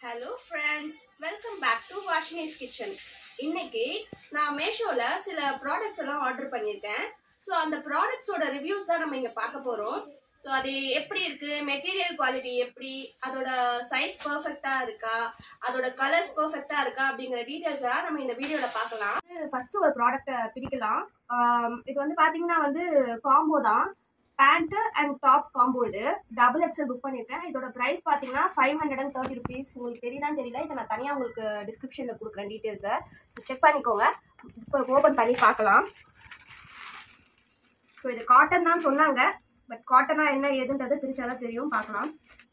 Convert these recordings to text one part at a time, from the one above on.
hello friends welcome back to Vashini's kitchen இன்னைக்கு நான் மேஷோவில் சில ப்ராடக்ட்ஸ் எல்லாம் ஆர்டர் பண்ணியிருக்கேன் ஸோ அந்த ப்ராடக்ட்ஸோட ரிவ்யூஸ் தான் நம்ம இங்கே பார்க்க போகிறோம் ஸோ அது எப்படி இருக்குது மெட்டீரியல் குவாலிட்டி எப்படி அதோட சைஸ் பர்ஃபெக்டாக இருக்கா அதோட கலர்ஸ் பர்ஃபெக்டாக இருக்கா அப்படிங்கிற டீட்டெயில்ஸ் எல்லாம் நம்ம இந்த வீடியோவில் பார்க்கலாம் ஃபர்ஸ்ட் ஒரு ப்ராடக்ட்டை பிரிக்கலாம் ஆம், இது வந்து பார்த்தீங்கன்னா வந்து காம்போ தான் பேண்ட்டு அண்ட் டாப் காம்போ இது டபுள் எக்ஸல் புக் பண்ணியிருக்கேன் இதோட ப்ரைஸ் பார்த்தீங்கன்னா five hundred and thirty rupees உங்களுக்கு தெரியுதான்னு தெரியல இதை நான் தனியாக உங்களுக்கு டிஸ்கிரிப்ஷனில் கொடுக்குறேன் டீட்டெயில்ஸை செக் பண்ணிக்கோங்க இப்போ ஓப்பன் பண்ணி பார்க்கலாம் ஸோ இது காட்டன் தான் சொன்னாங்க பட் காட்டனா என்ன ஏதுன்றது பிரிச்சாதான் தெரியும் பார்க்கலாம்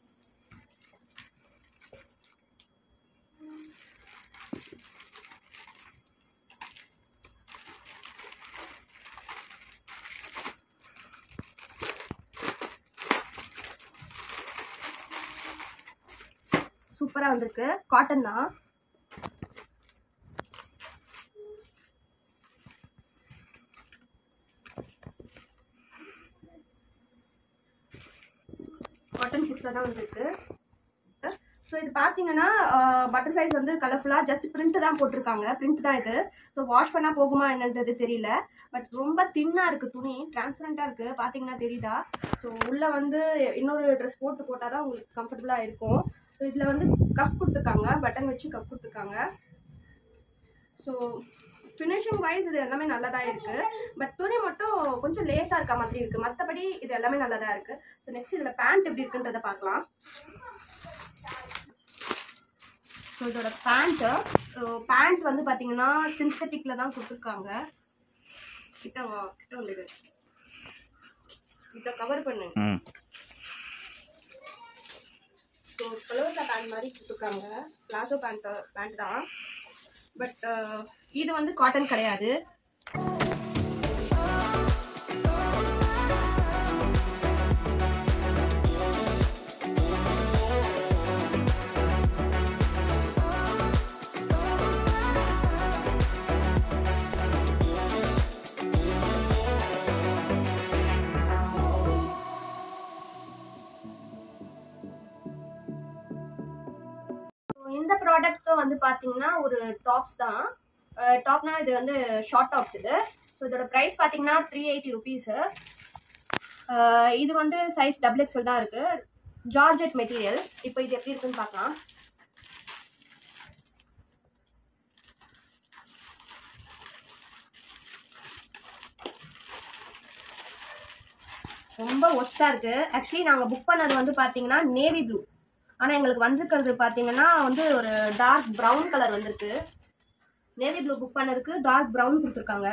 சூப்பரா வந்திருக்கு காட்டன் தான் காட்டன் ஃபுட்ஸில் தான் வந்திருக்கு ஸோ இது பார்த்தீங்கன்னா பட்டர் சைஸ் வந்து கலர்ஃபுல்லாக ஜஸ்ட் பிரிண்ட் தான் போட்டிருக்காங்க பிரிண்ட் தான் இது ஸோ வாஷ் பண்ணால் போகுமா என்னன்றது தெரியல பட் ரொம்ப தின்னாக இருக்குது துணி டிரான்ஸ்பரண்ட்டாக இருக்குது பார்த்தீங்கன்னா தெரியுதா ஸோ உள்ளே வந்து இன்னொரு ட்ரெஸ் போட்டு போட்டால் தான் உங்களுக்கு கம்ஃபர்டபுளாக இருக்கும் ஸோ இதில் வந்து கப் கொடுத்துருக்காங்க பட்டன் வச்சு கப் கொடுத்துருக்காங்க ஸோ ஃபினிஷிங் வைஸ் இது எல்லாமே நல்லா தான் இருக்குது பட் துணி மட்டும் கொஞ்சம் லேஸாக இருக்க மாதிரி இருக்குது மற்றபடி இது எல்லாமே நல்லா தான் இருக்குது ஸோ நெக்ஸ்ட் இதில் பேண்ட் எப்படி இருக்குன்றதை பார்க்கலாம் ஸோ இதோட பேண்ட்டு ஸோ பேண்ட் வந்து பார்த்தீங்கன்னா சிந்தட்டிக்கில் தான் கொடுத்துருக்காங்க கிட்ட வா கிட்ட வந்துடு இதை கவர் பண்ணு ம் ஸோ பலோசா பேண்ட் மாதிரி கொடுத்துருக்காங்க பிளாசோ பேண்ட் பேண்ட் தான் பட் இது வந்து காட்டன் கிடையாது So, இந்த ப்ராடக்ட்டும் வந்து பார்த்தீங்கன்னா ஒரு டாப்ஸ் தான் டாப்னா இது வந்து ஷார்ட் டாப்ஸ் இது ஸோ இதோட ப்ரைஸ் பார்த்தீங்கன்னா த்ரீ எயிட்டி ருபீஸு இது வந்து சைஸ் டபுள் எக்ஸல் தான் இருக்குது ஜார்ஜெட் மெட்டீரியல் இப்போ இது எப்படி இருக்குன்னு பார்க்கலாம் ரொம்ப ஒஸ்ட்டாக இருக்குது ஆக்சுவலி நாங்கள் புக் பண்ணது வந்து பார்த்தீங்கன்னா நேவி ப்ளூ ஆனால் எங்களுக்கு வந்திருக்கிறது பார்த்தீங்கன்னா வந்து ஒரு டார்க் ப்ரௌன் கலர் வந்திருக்கு நேவி ப்ளூ புக் பண்ணதுக்கு டார்க் ப்ரௌன் கொடுத்துருக்காங்க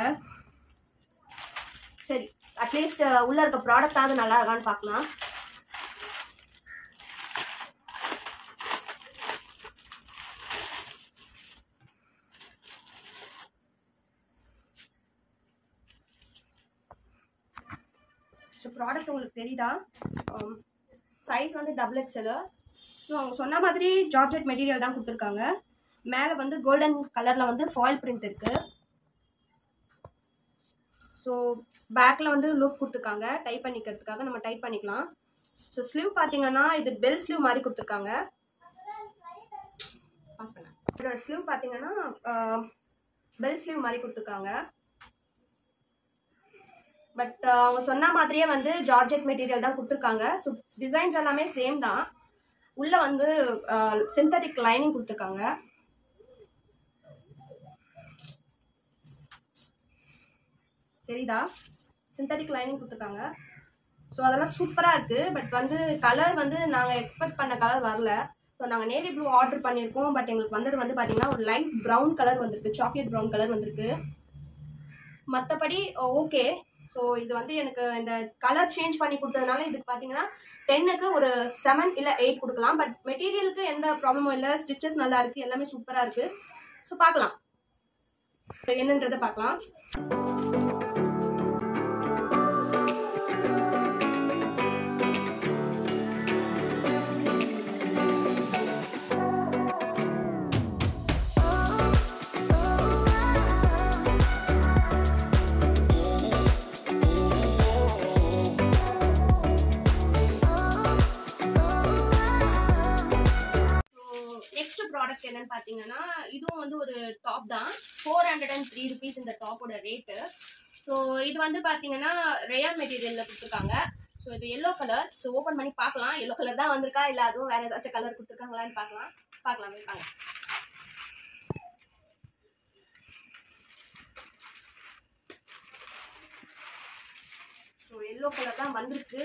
சரி அட்லீஸ்ட் உள்ளே இருக்க ப்ராடக்டாவது நல்லா இருக்கான்னு பார்க்கலாம் ஸோ ப்ராடக்ட் உங்களுக்கு தெரியுதா சைஸ் வந்து டபுள் எக்ஸலு ஸோ அவங்க சொன்ன மாதிரி ஜார்ஜெட் மெட்டீரியல் தான் கொடுத்துருக்காங்க மேலே வந்து கோல்டன் கலரில் வந்து ஃபாயில் பிரிண்ட் இருக்குது ஸோ பேக்கில் வந்து லுக் கொடுத்துருக்காங்க டைப் பண்ணிக்கிறதுக்காக நம்ம டைப் பண்ணிக்கலாம் ஸோ ஸ்லீவ் பார்த்தீங்கன்னா இது பெல் ஸ்லீவ் மாதிரி கொடுத்துருக்காங்க பாஸ் பண்ண இதோட ஸ்லீவ் பார்த்தீங்கன்னா பெல் ஸ்லீவ் மாதிரி கொடுத்துருக்காங்க பட் அவங்க சொன்ன மாதிரியே வந்து ஜார்ஜெட் மெட்டீரியல் தான் கொடுத்துருக்காங்க ஸோ டிசைன்ஸ் எல்லாமே சேம் தான் உள்ள வந்து சிந்தட்டிக் லைனிங் கொடுத்துருக்காங்க தெரியுதா சிந்தட்டிக் லைனிங் கொடுத்துருக்காங்க ஸோ அதெல்லாம் சூப்பராக இருக்குது பட் வந்து கலர் வந்து நாங்கள் எக்ஸ்பெக்ட் பண்ண கலர் வரல ஸோ நாங்கள் நேவி ப்ளூ ஆர்டர் பண்ணியிருக்கோம் பட் எங்களுக்கு வந்தது வந்து பார்த்தீங்கன்னா ஒரு லைட் ப்ரௌன் கலர் வந்திருக்கு சாக்லேட் ப்ரௌன் கலர் வந்திருக்கு மற்றபடி ஓகே ஸோ இது வந்து எனக்கு இந்த கலர் சேஞ்ச் பண்ணி கொடுத்ததுனால இதுக்கு பார்த்தீங்கன்னா டென்னுக்கு ஒரு செவன் இல்லை எயிட் கொடுக்கலாம் பட் மெட்டீரியலுக்கு எந்த ப்ராப்ளமும் இல்லை ஸ்டிச்சஸ் நல்லா இருக்குது எல்லாமே சூப்பராக இருக்குது ஸோ பார்க்கலாம் இப்ப என்னன்றதை பார்க்கலாம் நெக்ஸ்ட் ப்ராடக்ட் என்னன்னு பார்த்தீங்கன்னா இதுவும் வந்து ஒரு டாப் தான் four hundred and three rupees இந்த டாப்போட ரேட்டு ஸோ இது வந்து பார்த்தீங்கன்னா ரேயான் மெட்டீரியலில் கொடுத்துருக்காங்க ஸோ இது எல்லோ கலர் ஸோ ஓப்பன் பண்ணி பார்க்கலாம் எல்லோ கலர் தான் வந்திருக்கா இல்லை அதுவும் வேறு ஏதாச்சும் கலர் கொடுத்துருக்காங்களான்னு பார்க்கலாம் பார்க்கலாம் இருக்காங்க ஸோ எல்லோ கலர் தான் வந்திருக்கு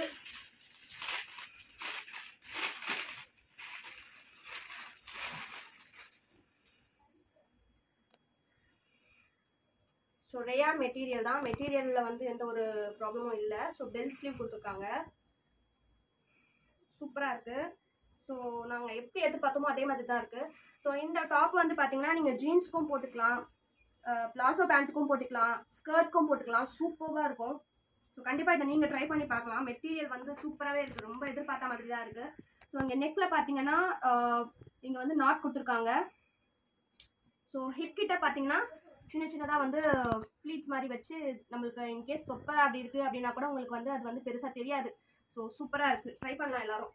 ஸோ ரேயான் மெட்டீரியல் தான் மெட்டீரியலில் வந்து எந்த ஒரு ப்ராப்ளமும் இல்லை ஸோ பெல் ஸ்லீவ் கொடுத்துருக்காங்க சூப்பராக இருக்குது ஸோ நாங்கள் எப்படி எதிர்பார்த்தோமோ அதே மாதிரி தான் இருக்குது ஸோ இந்த டாப் வந்து பார்த்தீங்கன்னா நீங்கள் ஜீன்ஸ்க்கும் போட்டுக்கலாம் பிளாசோ பேண்ட்டுக்கும் போட்டுக்கலாம் ஸ்கர்ட்க்கும் போட்டுக்கலாம் சூப்பராக இருக்கும் ஸோ கண்டிப்பாக இதை நீங்கள் ட்ரை பண்ணி பார்க்கலாம் மெட்டீரியல் வந்து சூப்பராகவே இருக்குது ரொம்ப எதிர்பார்த்த மாதிரி தான் இருக்குது ஸோ இங்கே நெக்கில் பார்த்தீங்கன்னா இங்கே வந்து நாட் கொடுத்துருக்காங்க ஸோ ஹிப் கிட்ட பார்த்தீங்கன்னா சின்ன சின்னதாக வந்து ஃப்ளீட்ஸ் மாதிரி வச்சு நம்மளுக்கு இன்கேஸ் தொப்பை அப்படி இருக்குது அப்படின்னா கூட உங்களுக்கு வந்து அது வந்து பெருசாக தெரியாது ஸோ சூப்பராக இருக்குது ட்ரை பண்ணலாம் எல்லாரும்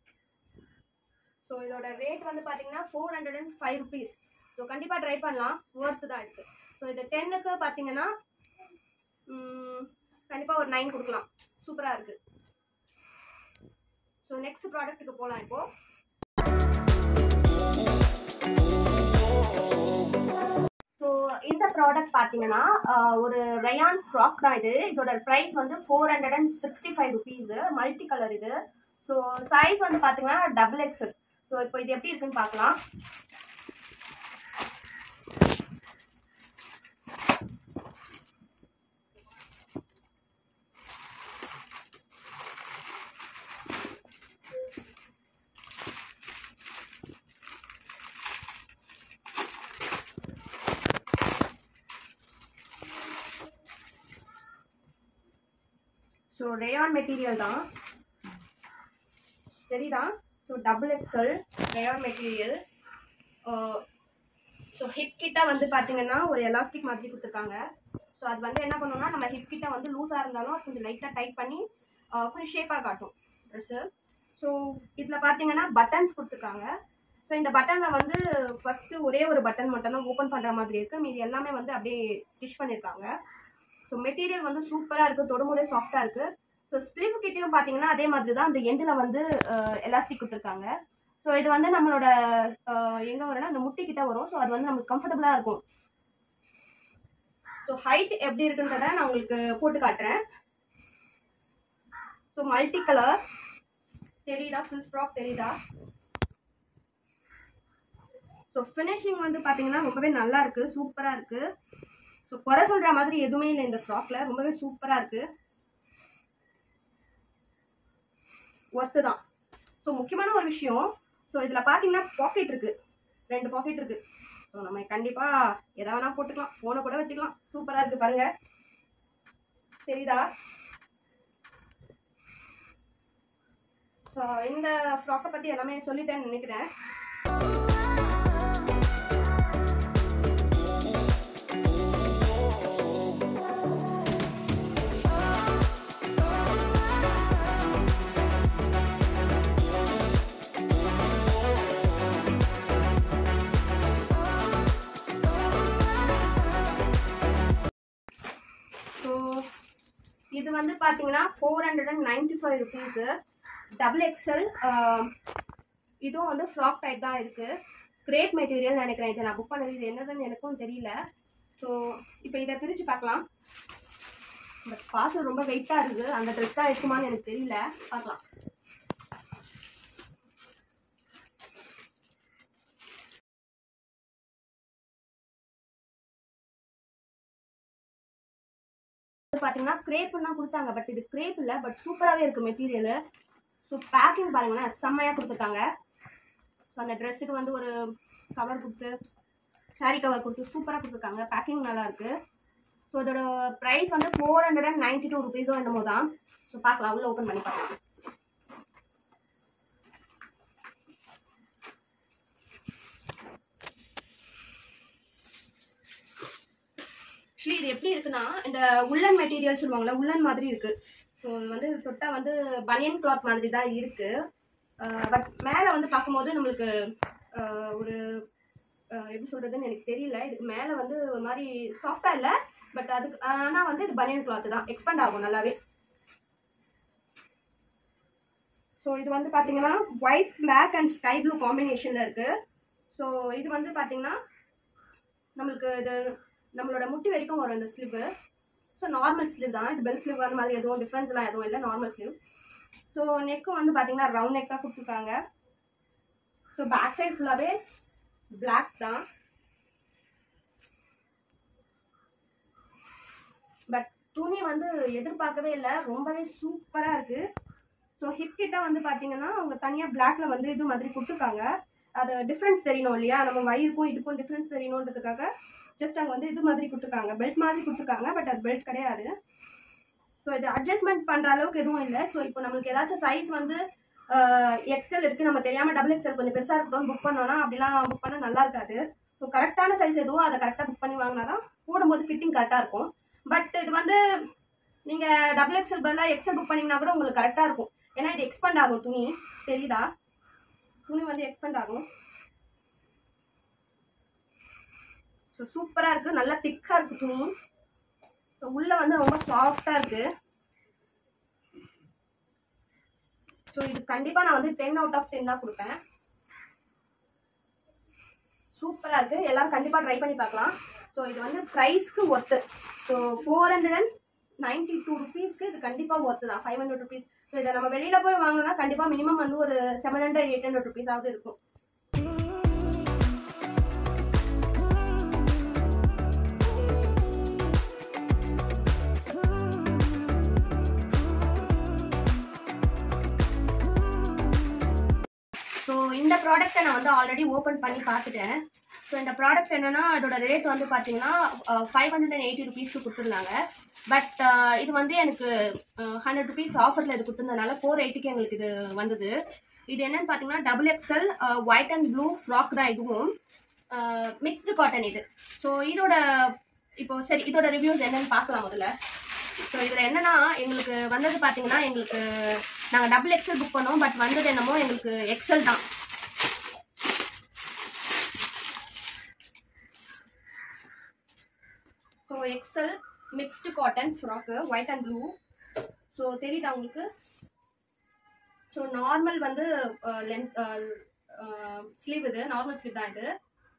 ஸோ இதோட ரேட் வந்து பார்த்தீங்கன்னா four hundred and five rupees so கண்டிப்பாக ட்ரை பண்ணலாம் ஒர்த்து தான் இருக்குது ஸோ இது டென்னுக்கு பார்த்தீங்கன்னா கண்டிப்பாக ஒரு நைன் கொடுக்கலாம் சூப்பராக இருக்குது ஸோ நெக்ஸ்ட் ப்ராடக்ட்டுக்கு போகலாம் இப்போது ஸோ இந்த ப்ராடக்ட் பார்த்தீங்கன்னா ஆஹ், ஒரு ரயான் ஃப்ராக் தான் இது இதோட ப்ரைஸ் வந்து four hundred and sixty five rupees multi colour இது ஸோ சைஸ் வந்து பார்த்தீங்கன்னா டபுள் எக்ஸல் ஸோ இப்போ இது எப்படி இருக்குன்னு பார்க்கலாம் ஸோ ரேயான் மெட்டீரியல் தான் தெரியுதா so double XL rayon material so hip கிட்ட வந்து பார்த்தீங்கன்னா ஒரு எலாஸ்டிக் மாதிரி கொடுத்துருக்காங்க ஸோ அது வந்து என்ன பண்ணுவோம்னா நம்ம ஹிப் கிட்ட வந்து லூஸாக இருந்தாலும் அது கொஞ்சம் லைட்டாக டைட் பண்ணி ஆஹ், கொஞ்சம் ஷேப்பாக காட்டும் ட்ரெஸ்ஸு ஸோ இதில் பார்த்தீங்கன்னா பட்டன்ஸ் கொடுத்துருக்காங்க ஸோ இந்த பட்டனில் வந்து ஃபஸ்ட்டு ஒரே ஒரு பட்டன் மட்டும் தான் ஓப்பன் பண்ணுற மாதிரி இருக்குது மீதி எல்லாமே வந்து அப்படியே ஸ்டிச் பண்ணியிருக்காங்க ஸோ மெட்டீரியல் வந்து சூப்பராக இருக்குது தொடுமுறை சாஃப்டாக இருக்குது ஸோ ஸ்லீவ் கிட்டேயும் பார்த்தீங்கன்னா அதே மாதிரி தான் அந்த எண்டில் வந்து எலாஸ்டிக் கொடுத்துருக்காங்க ஸோ இது வந்து நம்மளோட எங்கே வரும்னா அந்த முட்டி கிட்ட வரும் ஸோ அது வந்து நமக்கு கம்ஃபர்டபுளாக இருக்கும் ஸோ ஹைட் எப்படி இருக்குன்றத நான் உங்களுக்கு போட்டு காட்டுறேன் ஸோ மல்டி கலர் தெரியுதா ஃபுல் ஃப்ராக் தெரியுதா ஸோ ஃபினிஷிங் வந்து பார்த்தீங்கன்னா ரொம்பவே நல்லா இருக்கு சூப்பராக இருக்கு ஸோ குறை சொல்ற மாதிரி எதுவுமே இல்லை இந்த ஃப்ராக்ல ரொம்பவே சூப்பராக இருக்கு ஒர்த்து தான் ஸோ முக்கியமான ஒரு விஷயம் ஸோ இதில் பார்த்தீங்கன்னா பாக்கெட் இருக்கு ரெண்டு பாக்கெட் இருக்கு ஸோ நம்ம கண்டிப்பாக எதை வேணா போட்டுக்கலாம் ஃபோனை கூட வச்சுக்கலாம் சூப்பராக இருக்கு பாருங்க தெரியுதா ஸோ இந்த ஃப்ராக்கை பற்றி எல்லாமே சொல்லிட்டேன்னு நினைக்கிறேன் ஸோ இது வந்து பார்த்தீங்கன்னா four hundred and ninety five rupees double XL இதுவும் வந்து ஃப்ராக் டைப் தான் இருக்குது கிரேட் மெட்டீரியல் நினைக்கிறேன் இதை நான் புக் பண்ணது இது என்னதுன்னு எனக்கும் தெரியல ஸோ இப்போ இதை பிரித்து பார்க்கலாம் பட் பார்சல் ரொம்ப வெயிட்டாக இருக்குது அந்த ட்ரெஸ் தான் இருக்குமான்னு எனக்கு தெரியல பார்க்கலாம் பார்த்தீங்கன்னா கிரேப்புன்னு தான் கொடுத்தாங்க பட் இது கிரேப் இல்லை பட் சூப்பராகவே இருக்குது மெட்டீரியலு ஸோ பேக்கிங் பாருங்களேன் செம்மையாக கொடுத்துருக்காங்க ஸோ அந்த ட்ரெஸ்ஸுக்கு வந்து ஒரு கவர் கொடுத்து சாரி கவர் கொடுத்து சூப்பராக கொடுத்துருக்காங்க பேக்கிங் நல்லா இருக்கு ஸோ இதோட ப்ரைஸ் வந்து four hundred and ninety two ருபீஸோ என்னமோ தான் ஸோ பார்க்கலாம் உள்ள ஓப்பன் பண்ணி பார்க்கலாம் ஆக்சுவலி இது எப்படி இருக்குன்னா இந்த உள்ளன் மெட்டீரியல் சொல்லுவாங்கல்ல உள்ளன் மாதிரி இருக்கு ஸோ இது வந்து தொட்டா வந்து பனியன் கிளாத் மாதிரி தான் இருக்கு பட் மேலே வந்து பார்க்கும்போது நம்மளுக்கு ஆஹ் ஒரு ஆஹ் எப்படி சொல்றதுன்னு எனக்கு தெரியல இதுக்கு மேலே வந்து ஒரு மாதிரி சாஃப்டாக இல்லை பட் அதுக்கு ஆனால் வந்து இது பனியன் கிளாத் தான் எக்ஸ்பெண்ட் ஆகும் நல்லாவே ஸோ இது வந்து பார்த்தீங்கன்னா white black and sky blue காம்பினேஷனில் இருக்கு ஸோ இது வந்து பார்த்தீங்கன்னா நம்மளுக்கு இது நம்மளோட முட்டி வரைக்கும் வரும் இந்த ஸ்லிப்பு ஸோ நார்மல் ஸ்லீவ் தான் இது பெல் ஸ்லீவ் அந்த மாதிரி எதுவும் டிஃப்ரென்ஸ்லாம் எதுவும் இல்லை நார்மல் ஸ்லீவ் ஸோ நெக்கும் வந்து பார்த்தீங்கன்னா ரவுண்ட் நெக்காக கொடுத்துருக்காங்க ஸோ பேக் சைடு ஃபுல்லாகவே பிளாக் தான் பட் துணி வந்து எதிர்பார்க்கவே இல்லை ரொம்பவே சூப்பராக இருக்குது ஸோ ஹிப் கிட்ட வந்து பார்த்தீங்கன்னா அவங்க தனியாக பிளாக்ல வந்து இது மாதிரி கொடுத்துருக்காங்க அது டிஃப்ரென்ஸ் தெரியணும் இல்லையா நம்ம வயிறுக்கும் இதுக்கும் டிஃப்ரென்ஸ் தெரியணுன்றதுக்காக ஜஸ்ட் அங்கே வந்து இது மாதிரி கொடுத்துருக்காங்க பெல்ட் மாதிரி கொடுத்துருக்காங்க பட் அது பெல்ட் கிடையாது ஸோ இது அட்ஜஸ்ட்மெண்ட் பண்ணுற அளவுக்கு எதுவும் இல்லை ஸோ இப்போ நம்மளுக்கு ஏதாச்சும் சைஸ் வந்து எக்ஸல் இருக்குது நம்ம தெரியாமல் டபுள் எக்ஸல் கொஞ்சம் பெருசாக இருக்கட்டும் புக் பண்ணோம்னா அப்படிலாம் புக் பண்ணால் நல்லா இருக்காது ஸோ கரெக்டான சைஸ் எதுவோ அதை கரெக்டாக புக் பண்ணி வாங்கினா தான் போடும்போது ஃபிட்டிங் கரெக்டாக இருக்கும் பட் இது வந்து நீங்கள் டபுள் எக்ஸல் பதிலாக எக்ஸல் புக் பண்ணிங்கன்னா கூட உங்களுக்கு கரெக்டாக இருக்கும் ஏன்னா இது எக்ஸ்பெண்ட் ஆகும் துணி தெரியுதா துணி வந்து எக்ஸ்பெண்ட் ஆகும் ஸோ சூப்பராக இருக்குது நல்லா திக்காக இருக்குது துணி ஸோ உள்ளே வந்து ரொம்ப சாஃப்டாக இருக்குது ஸோ இது கண்டிப்பாக நான் வந்து டென் அவுட் ஆஃப் டென் தான் கொடுப்பேன் சூப்பராக இருக்குது எல்லாரும் கண்டிப்பாக ட்ரை பண்ணி பார்க்கலாம் ஸோ இது வந்து ப்ரைஸ்க்கு worth so four hundred and ninety two ருபீஸ்க்கு இது கண்டிப்பாக ஒர்த்து தான் ஃபைவ் ஹண்ட்ரட் ருபீஸ் ஸோ இதை நம்ம வெளியில் போய் வாங்கினா கண்டிப்பாக மினிமம் வந்து ஒரு செவன் ஹண்ட்ரட் எயிட் ஹண்ட்ரட் ருபீஸாவது இருக்கும் ஸோ இந்த ப்ராடக்ட்டை நான் வந்து ஆல்ரெடி ஓப்பன் பண்ணி பார்த்துட்டேன் ஸோ இந்த ப்ராடக்ட் என்னன்னா அதோட ரேட் வந்து பார்த்தீங்கன்னா ஃபைவ் ஹண்ட்ரட் அண்ட் எயிட்டி ருபீஸ்க்கு கொடுத்துருந்தாங்க பட் இது வந்து எனக்கு ஹண்ட்ரட் ருபீஸ் ஆஃபரில் இது கொடுத்துருந்தனால ஃபோர் எயிட்டிக்கு எங்களுக்கு இது வந்தது இது என்னன்னு பார்த்தீங்கன்னா double XL white and blue frock தான் இதுவும் மிக்ஸ்டு காட்டன் இது ஸோ இதோட இப்போ சரி இதோட ரிவ்யூஸ் என்னன்னு பார்க்கலாம் முதல்ல ஸோ இதில் என்னன்னா எங்களுக்கு வந்தது பார்த்தீங்கன்னா எங்களுக்கு நாங்கள் டபுள் எக்ஸல் புக் பண்ணோம் பட் வந்தது என்னமோ எங்களுக்கு எக்ஸல் தான் so XL mixed cotton frock white and blue so தெரியுதா உங்களுக்கு ஸோ நார்மல் வந்து லென்த் ஸ்லீவ் இது நார்மல் ஸ்லீவ் தான் இது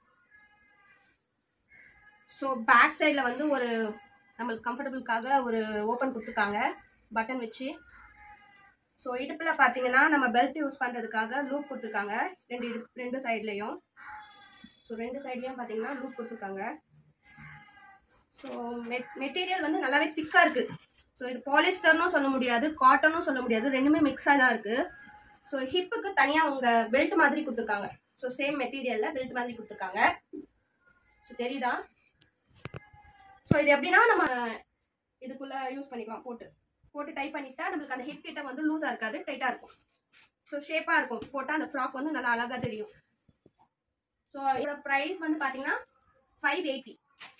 ஸோ பேக் சைடில் வந்து ஒரு நம்மளுக்கு கம்ஃபர்டபுளுக்காக ஒரு ஓப்பன் கொடுத்துருக்காங்க பட்டன் வச்சு ஸோ இடுப்பில் பார்த்தீங்கன்னா நம்ம பெல்ட் யூஸ் பண்ணுறதுக்காக லூப் கொடுத்துருக்காங்க ரெண்டு இடுப்பு ரெண்டு சைட்லேயும் ஸோ ரெண்டு சைட்லேயும் பார்த்தீங்கன்னா லூப் கொடுத்துருக்காங்க ஸோ மெட் மெட்டீரியல் வந்து நல்லாவே திக்காக இருக்குது ஸோ இது பாலிஸ்டர்னும் சொல்ல முடியாது காட்டனும் சொல்ல முடியாது ரெண்டுமே மிக்ஸாக தான் இருக்குது ஸோ ஹிப்புக்கு தனியாக அவங்க பெல்ட் மாதிரி கொடுத்துருக்காங்க ஸோ சேம் மெட்டீரியலில் பெல்ட் மாதிரி கொடுத்துருக்காங்க ஸோ தெரியுதா ஸோ இது எப்படின்னா நம்ம இதுக்குள்ளே யூஸ் பண்ணிக்கலாம் போட்டு போட்டு டைப் பண்ணிட்டா நம்மளுக்கு அந்த ஹிப் கிட்ட வந்து லூஸாக இருக்காது டைட்டாக இருக்கும் ஸோ ஷேப்பாக இருக்கும் போட்டால் அந்த ஃப்ராக் வந்து நல்லா அழகாக தெரியும் ஸோ இதோட ப்ரைஸ் வந்து பார்த்தீங்கன்னா ஃபைவ் எயிட்டி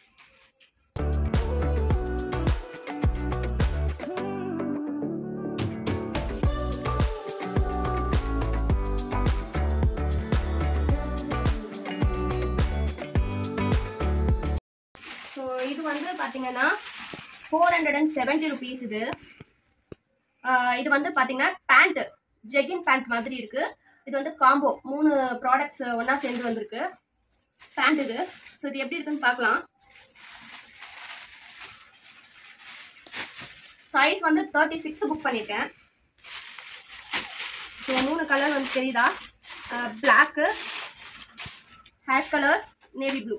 ஸோ இது வந்து பார்த்தீங்கன்னா four hundred and seventy rupees இது ஆஹ் இது வந்து பார்த்தீங்கன்னா பேண்ட்டு ஜெகின் பேண்ட் மாதிரி இருக்கு இது வந்து காம்போ மூணு ப்ராடக்ட்ஸ் ஒன்றா சேர்ந்து வந்திருக்கு பேண்ட் இது ஸோ இது எப்படி இருக்குன்னு பார்க்கலாம் சைஸ் வந்து தேர்ட்டி சிக்ஸ் புக் பண்ணியிருக்கேன் ஸோ மூணு கலர் வந்து தெரியுதா black ash colour navy blue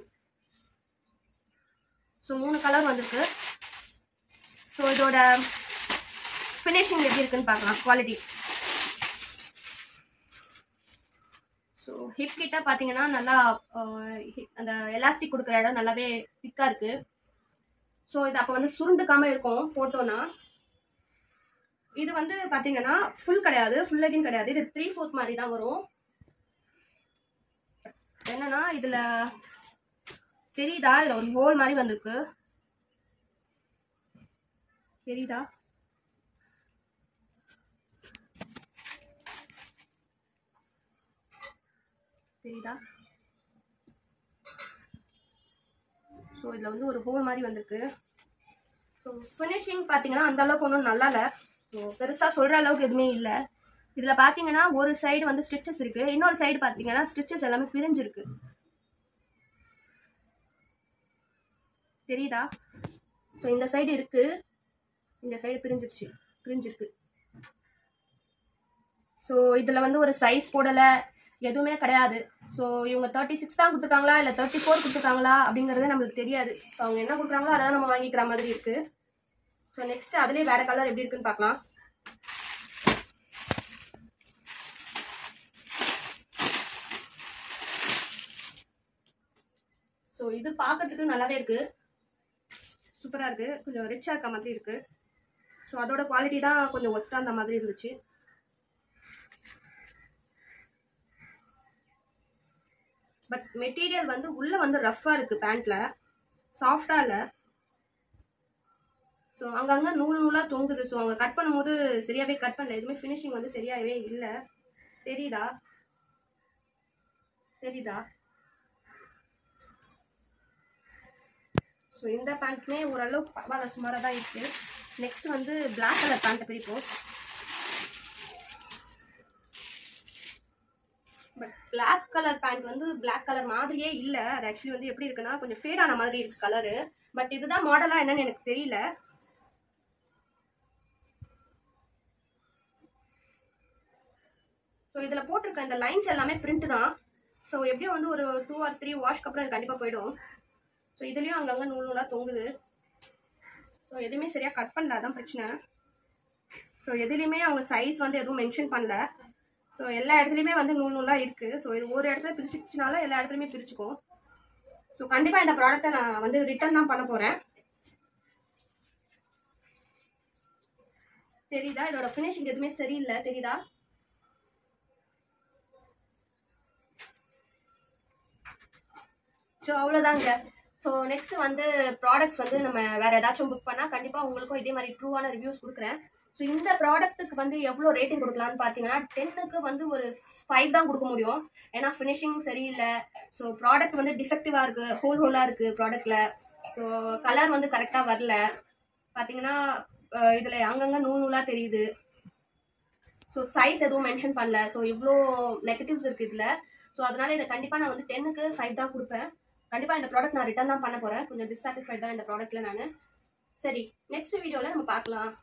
so மூணு கலர் வந்திருக்கு ஸோ இதோட ஃபினிஷிங் எப்படி இருக்குன்னு பார்க்கலாம் குவாலிட்டி ஸோ ஹிப் கிட்ட பார்த்தீங்கன்னா நல்லா ஆஹ், hip- அந்த எலாஸ்டிக் கொடுக்குற இடம் நல்லாவே திக்காக இருக்கு ஸோ இது அப்போ வந்து சுருண்டுக்காம இருக்கும் போட்டோன்னா இது வந்து பார்த்தீங்கன்னா ஃபுல் கிடையாது ஃபுல் லெகின் கிடையாது இது த்ரீ ஃபோர்த் மாதிரி தான் வரும் என்னன்னா இதில் தெரியுதா இதுல ஒரு ஹோல் மாதிரி வந்திருக்கு தெரியுதா தெரியுதா ஸோ இதில் வந்து ஒரு ஹோல் மாதிரி வந்திருக்கு ஸோ ஃபினிஷிங் பார்த்தீங்கன்னா அந்த அளவுக்கு ஒன்றும் நல்லா இல்லை ஸோ பெருசாக சொல்கிற அளவுக்கு எதுவுமே இல்லை இதில் பார்த்தீங்கன்னா ஒரு சைடு வந்து ஸ்டிச்சஸ் இருக்குது இன்னொரு சைடு பார்த்தீங்கன்னா ஸ்டிச்சஸ் எல்லாமே பிரிஞ்சிருக்கு தெரியுதா ஸோ இந்த சைடு இருக்குது இந்த சைடு பிரிஞ்சிருச்சு பிரிஞ்சிருக்கு ஸோ இதில் வந்து ஒரு சைஸ் போடலை எதுவுமே கிடையாது ஸோ இவங்க தேர்ட்டி சிக்ஸ் தான் கொடுத்துருக்காங்களா இல்லை தேர்ட்டி ஃபோர் கொடுத்துருக்காங்களா அப்படிங்கிறது நம்மளுக்கு தெரியாது ஸோ அவங்க என்ன கொடுக்குறாங்களோ அதை நம்ம வாங்கிக்கிற மாதிரி இருக்குது ஸோ நெக்ஸ்ட் அதுலேயே வேறு கலர் எப்படி இருக்குன்னு பார்க்கலாம் ஸோ இது பார்க்கறதுக்கு நல்லாவே இருக்கு சூப்பராக இருக்கு கொஞ்சம் ரிச்சாக இருக்க மாதிரி இருக்கு ஸோ அதோட குவாலிட்டி தான் கொஞ்சம் ஒஸ்ட்டாக அந்த மாதிரி இருந்துச்சு பட் மெட்டீரியல் வந்து உள்ள வந்து ரஃப்பாக இருக்கு பேண்ட்ல சாஃப்டாக இல்லை ஸோ அங்கங்கே நூல் நூலாக தொங்குது ஸோ அவங்க கட் பண்ணும்போது சரியாகவே கட் பண்ணல எதுவுமே ஃபினிஷிங் வந்து சரியாகவே இல்லை தெரியுதா தெரியுதா ஸோ இந்த பேண்ட்டுமே ஓரளவுக்கு பரவாயில்ல சுமாராக தான் இருக்குது நெக்ஸ்ட் வந்து பிளாக் கலர் பேண்ட்டை பிரிப்போம் பட் பிளாக் கலர் பேண்ட் வந்து பிளாக் கலர் மாதிரியே இல்லை அது ஆக்சுவலி வந்து எப்படி இருக்குன்னா கொஞ்சம் ஃபேட் ஆன மாதிரி இருக்கு கலரு பட் இதுதான் மாடலா என்னன்னு எனக்கு தெரியல ஸோ இதில் போட்டிருக்க இந்த லைன்ஸ் எல்லாமே பிரிண்ட் தான் ஸோ எப்படியும் வந்து ஒரு டூ ஆர் த்ரீ வாஷ்க்கு அப்புறம் இது கண்டிப்பாக போயிடும் ஸோ இதுலேயும் அங்கங்கே நூல் நூலாக தொங்குது ஸோ எதுவுமே சரியாக கட் பண்ணல அதான் பிரச்சனை ஸோ எதுலேயுமே அவங்க சைஸ் வந்து எதுவும் மென்ஷன் பண்ணல ஸோ எல்லா இடத்துலையுமே வந்து நூல் நூலாக இருக்குது ஸோ இது ஒரு இடத்துல பிரிச்சுச்சுனால எல்லா இடத்துலையுமே பிரிச்சுக்கும் ஸோ கண்டிப்பாக இந்த ப்ராடக்ட்டை நான் வந்து ரிட்டர்ன் தான் பண்ண போகிறேன் தெரியுதா இதோட ஃபினிஷிங் எதுவுமே சரியில்லை தெரியுதா ஸோ அவ்வளோதாங்க ஸோ நெக்ஸ்ட் வந்து ப்ராடக்ட்ஸ் வந்து நம்ம வேற ஏதாச்சும் புக் பண்ணால் கண்டிப்பாக உங்களுக்கும் இதே மாதிரி ட்ரூவான ரிவ்யூஸ் கொடுக்குறேன் ஸோ இந்த ப்ராடக்ட்டுக்கு வந்து எவ்வளோ ரேட்டிங் கொடுக்கலான்னு பார்த்தீங்கன்னா டென்னுக்கு வந்து ஒரு ஃபைவ் தான் கொடுக்க முடியும் ஏன்னா ஃபினிஷிங் சரியில்லை ஸோ ப்ராடக்ட் வந்து டிஃபெக்டிவாக இருக்குது ஹோல் ஹோலாக இருக்குது ப்ராடக்ட்டில் ஸோ கலர் வந்து கரெக்டாக வரல பார்த்தீங்கன்னா இதில் அங்கங்கே நூல் நூலாக தெரியுது ஸோ சைஸ் எதுவும் மென்ஷன் பண்ணல ஸோ இவ்வளோ நெகட்டிவ்ஸ் இருக்குது இதில் ஸோ அதனால இதை கண்டிப்பாக நான் வந்து டென்னுக்கு ஃபைவ் தான் கொடுப்பேன் கண்டிப்பாக இந்த ப்ராடக்ட் நான் ரிட்டர்ன் தான் பண்ண போகிறேன் கொஞ்சம் டிஸாட்டிஸ்ஃபைட் தான் இந்த ப்ராடக்ட்டில் நான் சரி நெக்ஸ்ட் வீடியோவில் நம்ம பார்க்கலாம்